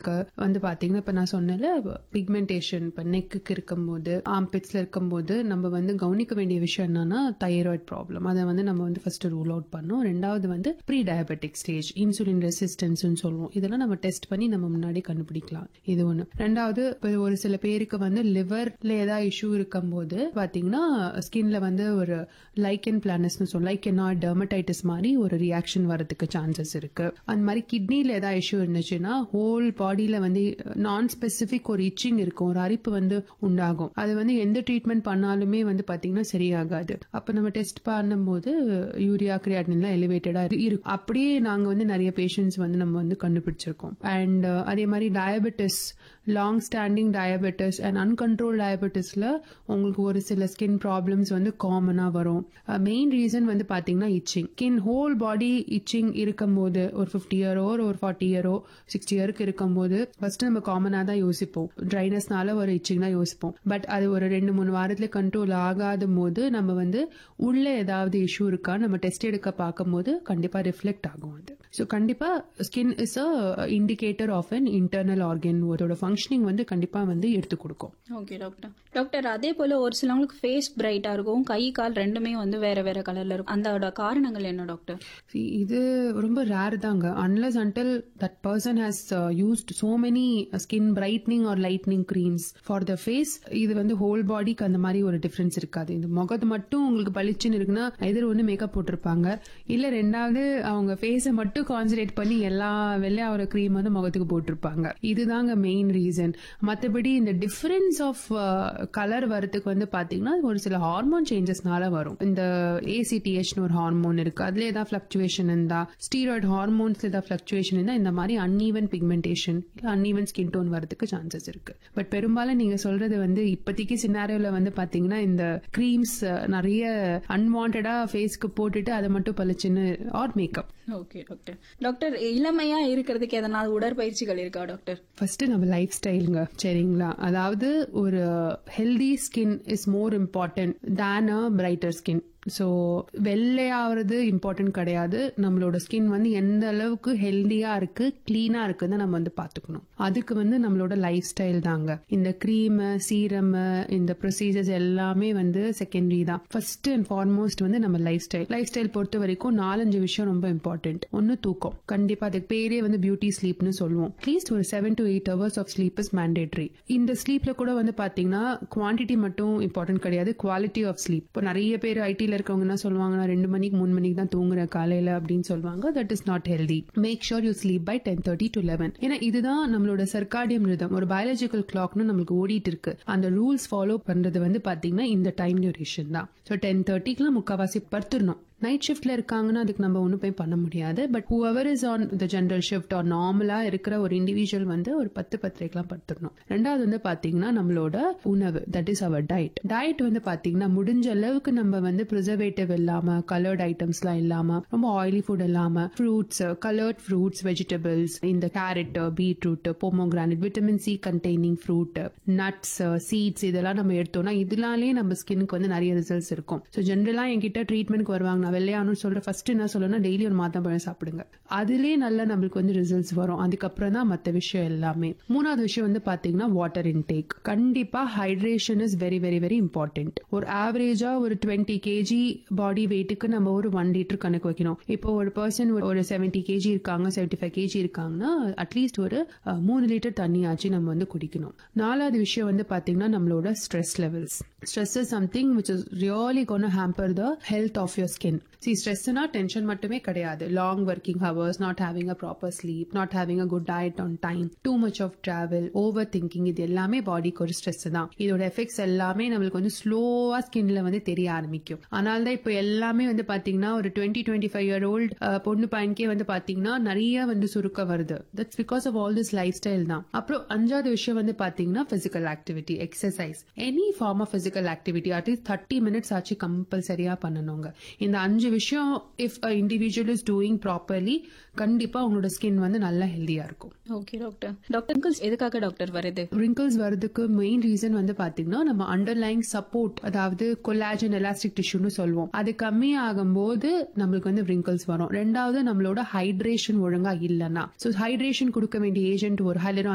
இருக்க வந்து பாத்தீங்கன்னா இப்ப நான் சொன்னல பிக்மெண்டேஷன் இப்ப நெக்குக்கு இருக்கும்போது ஆம்பிட்ஸ்ல இருக்கும்போது நம்ம வந்து கவனிக்க வேண்டிய விஷயம் என்னன்னா தைராய்டு ப்ராப்ளம் அதை வந்து நம்ம வந்து ஃபர்ஸ்ட் ரூல் அவுட் பண்ணோம் ரெண்டாவது வந்து pre diabetic stage insulin resistance சொல்லுவோம் இதெல்லாம் நம்ம டெஸ்ட் பண்ணி நம்ம முன்னாடி கண்டுபிடிக்கலாம் இது ஒண்ணு ரெண்டாவது இப்ப ஒரு சில பேருக்கு வந்து லிவர்ல ஏதாவது இஷ்யூ இருக்கும்போது பாத்தீங்கன்னா ஸ்கின்ல வந்து ஒரு லைக்கன் பிளானஸ்னு சொல்லுவோம் லைக்கனா டெர்மடைட்டிஸ் மாதிரி ஒரு ரியாக்ஷன் வரதுக்கு சான்சஸ் இருக்கு அந்த மாதிரி கிட்னில ஏதாவது இஷ்யூ இருந்துச்சுன்னா ஹோல் பாடியில வந்து நான் ஸ்பெசிபிக் ஒரு இச்சிங் இருக்கும் ஒரு அரிப்பு வந்து உண்டாகும் அது வந்து எந்த ட்ரீட்மெண்ட் பண்ணாலுமே வந்து பாத்தீங்கன்னா சரியாகாது அப்ப நம்ம டெஸ்ட் பண்ணும்போது யூரியா கிரியாட்டின்லாம் எலிவேட்டடா இருக்கும் அப்படியே நாங்க வந்து நிறைய பேஷண்ட்ஸ் வந்து நம்ம வந்து கண்டுபிடிச்சிருக்கோம் அண்ட் அதே மாதிரி diabetes long standing diabetes and uncontrolled டயபெட்டிஸ்ல உங்களுக்கு ஒரு சில ஸ்கின் ப்ராப்ளம்ஸ் வந்து காமனா வரும் மெயின் ரீசன் வந்து பாத்தீங்கன்னா itching skin whole body itching இருக்கும்போது ஒரு ஃபிஃப்டி இயரோ ஒரு ஃபார்ட்டி இயரோ சிக்ஸ்டி இயருக்கு இருக்கும்போது ஃபர்ஸ்ட் நம்ம காமனா தான் யோசிப்போம் ட்ரைனஸ்னால ஒரு இச்சிங் தான் யோசிப்போம் பட் அது ஒரு ரெண்டு மூணு வாரத்துல கண்ட்ரோல் ஆகாத போது நம்ம வந்து உள்ள ஏதாவது இஷ்யூ இருக்கா நம்ம டெஸ்ட் எடுக்க பார்க்கும்போது கண்டிப்பா ரிஃப்ளெக்ட் ஆகும் அது ஸோ கண்டிப்பா skin is a indicator of an internal organ அதோட ஃபங்க்ஷனிங் வந்து கண்டிப்பா வந்து எடுத்து கொடுக்கும் ஓகே டாக்டர் டாக்டர் அதே போல ஒரு சிலவங்களுக்கு ஃபேஸ் பிரைட்டா இருக்கும் கை கால் ரெண்டுமே வந்து வேற வேற கலர்ல இருக்கும் அதோட காரணங்கள் என்ன டாக்டர் See, இது ரொம்ப ரேர் தாங்க unless until that person has used so many skin brightening or lightening creams for the face இது வந்து ஹோல் பாடிக்கு அந்த மாதிரி ஒரு டிஃபரன்ஸ் இருக்காது இந்த முகத்து மட்டும் உங்களுக்கு பளிச்சுன்னு இருக்குன்னா எதிர் ஒன்று மேக்கப் போட்டிருப்பாங்க இல்ல ரெண்டாவது அவங்க ஃபேஸை மட்டும் கான்சன்ட்ரேட் பண்ணி எல்லா வெள்ளையாகிற கிரீம் வந்து முகத்துக்கு போட்டிருப்பாங்க இதுதாங்க மெயின் ரீசன் மற்றபடி இந்த டிஃபரன்ஸ் ஆஃப் கலர் வரதுக்கு வந்து பாத்தீங்கன்னா ஒரு சில ஹார்மோன் சேஞ்சஸ்னால வரும் இந்த ஏசிடிஎச்னு ஒரு ஹார்மோன் இருக்கு அதுல ஏதாவது ஃபிளக்சுவேஷன் இருந்தா ஸ்டீராய்டு ஹார்மோன்ஸ் ஏதாவது ஃபிளக்சுவேஷன் இருந்தா இந்த மாதிரி அன்ஈவன் பிக்மெண்டேஷன் இல்ல அன்ஈவன் ஸ்கின் டோன் வரதுக்கு சான்சஸ் இருக்கு பட் பெரும்பாலும் நீங்க சொல்றது வந்து இப்போதைக்கு சினாரியோல வந்து பாத்தீங்கன்னா இந்த கிரீம்ஸ் நிறைய அன்வான்டா ஃபேஸ்க்கு போட்டுட்டு அதை மட்டும் பளிச்சுன்னு or makeup okay doctor doctor இளமையா இருக்கிறதுக்கு எதனாவது உடற்பயிற்சிகள் இருக்கா டாக்டர் ஃபர்ஸ்ட் நம்ம லைஃப் ஸ்டைலுங்க சரிங்களா அதாவது ஒரு healthy skin is more important than a brighter skin so வெள்ளையாவது இம்பார்ட்டன்ட் கிடையாது நம்மளோட ஸ்கின் வந்து எந்த அளவுக்கு ஹெல்தியா இருக்கு கிளீனா இருக்குன்னு நம்ம வந்து பாத்துக்கணும் அதுக்கு வந்து நம்மளோட லைஃப் ஸ்டைல் தாங்க இந்த க்ரீம் சீரம் இந்த ப்ரொசீஜர்ஸ் எல்லாமே வந்து செகண்டரி தான் ஃபர்ஸ்ட் அண்ட் ஃபார்மோஸ்ட் வந்து நம்ம லைஃப் ஸ்டைல் லைஃப் ஸ்டைல் பொறுத்த வரைக்கும் நாலஞ்சு விஷயம் ரொம்ப இம்பார்ட்டன்ட் ஒன்னு தூக்கம் கண்டிப்பா அதுக்கு பேரே வந்து பியூட்டி ஸ்லீப்னு சொல்லுவோம் அட்லீஸ்ட் ஒரு seven to eight hours of sleep is mandatory இந்த ஸ்லீப்ல கூட வந்து பாத்தீங்கன்னா குவான்டிட்டி மட்டும் இம்பார்ட்டன்ட் கிடையாது குவாலிட்டி ஆஃப் ஸ்லீப் இப்போ நிறைய பேர் ஐடில இருக்கவங்க என்ன சொல்லுவாங்க நான் ரெண்டு மணிக்கு மூணு மணிக்கு தான் தூங்குறேன் காலையில அப்படின்னு சொல்லுவாங்க that is not healthy make sure you sleep by ten thirty to eleven ஏன்னா இதுதான் நம்மளோட சர்க்காடியம் ரிதம் ஒரு பயாலஜிக்கல் கிளாக்னு நம்மளுக்கு ஓடிட்டு இருக்கு அந்த ரூல்ஸ் ஃபாலோ பண்றது வந்து பாத்தீங்கன்னா இந்த டைம் டியூரேஷன் தான் ஸோ டென் தேர்ட்டிக்குலாம் முக்காவாசி படுத்துடணும் நைட் ஷிஃப்ட்ல இருக்காங்கன்னா அதுக்கு நம்ம ஒன்றும் போய் பண்ண முடியாது but whoever is on the general shift or நார்மலா இருக்கிற ஒரு இண்டிவிஜுவல் வந்து ஒரு பத்து பத்திரிக்கைலாம் படுத்துடணும் ரெண்டாவது வந்து பாத்தீங்கன்னா நம்மளோட உணவு that is our diet diet வந்து பாத்தீங்கன்னா முடிஞ்ச அளவுக்கு நம்ம வந்து ப்ரிசர்வேட்டிவ் இல்லாம கலர்ட் ஐட்டம்ஸ்லாம் இல்லாம ரொம்ப ஆயிலி ஃபுட் இல்லாம ஃப்ரூட்ஸ் கலர்ட் ஃப்ரூட்ஸ் வெஜிடபிள்ஸ் இந்த carrot beetroot pomegranate vitamin C containing fruit nuts seeds இதெல்லாம் நம்ம எடுத்தோம்னா இதனாலே நம்ம ஸ்கின்னுக்கு வந்து நிறைய ரிசல்ட்ஸ் இருக்கும் ஸோ ஜென்ரலா என்கிட்ட ட்ரீட்மெண்ட்க்கு வருவாங்க நான் வெள்ளையானு சொல்ற ஃபர்ஸ்ட் என்ன சொல்லணும்னா டெய்லி ஒரு மாதம் பழம் சாப்பிடுங்க அதுலயே நல்ல நம்மளுக்கு வந்து ரிசல்ட்ஸ் வரும் அதுக்கப்புறம் தான் மற்ற விஷயம் எல்லாமே மூணாவது விஷயம் வந்து பாத்தீங்கன்னா வாட்டர் இன்டேக் கண்டிப்பா hydration is very very very important ஒரு ஆவரேஜா ஒரு டுவெண்ட்டி கேஜி பாடி வெயிட்டுக்கு நம்ம ஒரு ஒன் லிட்டர் கணக்கு வைக்கணும் இப்போ ஒரு பர்சன் ஒரு செவன்டி கேஜி இருக்காங்க செவன்டி ஃபைவ் கேஜி இருக்காங்கன்னா அட்லீஸ்ட் ஒரு அஹ், மூணு லிட்டர் தண்ணி ஆச்சு நம்ம வந்து குடிக்கணும் நாலாவது விஷயம் வந்து பாத்தீங்கன்னா நம்மளோட stress levels stress is something which is really gonna hamper the health of your skin see ஸ்ட்ரெஸ்னா டென்ஷன் மட்டுமே கிடையாது long working hours not having a proper sleep not having a good diet on time too much of travel over thinking இது எல்லாமே பாடிக்கு ஒரு stress தான் இதோட effects எல்லாமே நம்மளுக்கு வந்து ஸ்லோவா ஸ்கின்ல வந்து தெரிய ஆரம்பிக்கும் அதனால தான் இப்போ எல்லாமே வந்து பாத்தீங்கன்னா ஒரு twenty twenty five year old பொண்ணு பையனுக்கே வந்து பாத்தீங்கன்னா நிறைய வந்து சுருக்க வருது that's because of all this lifestyle தான் அப்புறம் அஞ்சாவது விஷயம் வந்து பாத்தீங்கன்னா physical activity exercise any form of physical activity at least thirty minutes ஆச்சு கம்பல்சரியா பண்ணணுங்க இந்த அஞ்சு விஷயம் if a individual is doing properly கண்டிப்பா உங்களோட ஸ்கின் வந்து நல்லா ஹெல்தியா இருக்கும் ஓகே டாக்டர் டாக்டர் pimples எதுக்காக டாக்டர் வருது wrinkles வரதுக்கு மெயின் ரீசன் வந்து பாத்தீங்கன்னா நம்ம அண்டர்லைங் சப்போர்ட் அதாவது கொலாஜன் எலாஸ்டிக் டிஷ்யூன்னு சொல்லுவோம் அது கம்மி ஆகும்போது நம்மளுக்கு வந்து wrinkles வரும் ரெண்டாவது நம்மளோட ஹைட்ரேஷன் ஒழுங்கா இல்லைன்னா ஸோ ஹைட்ரேஷன் கொடுக்க வேண்டிய ஏஜென்ட் ஒரு ஹைலரோ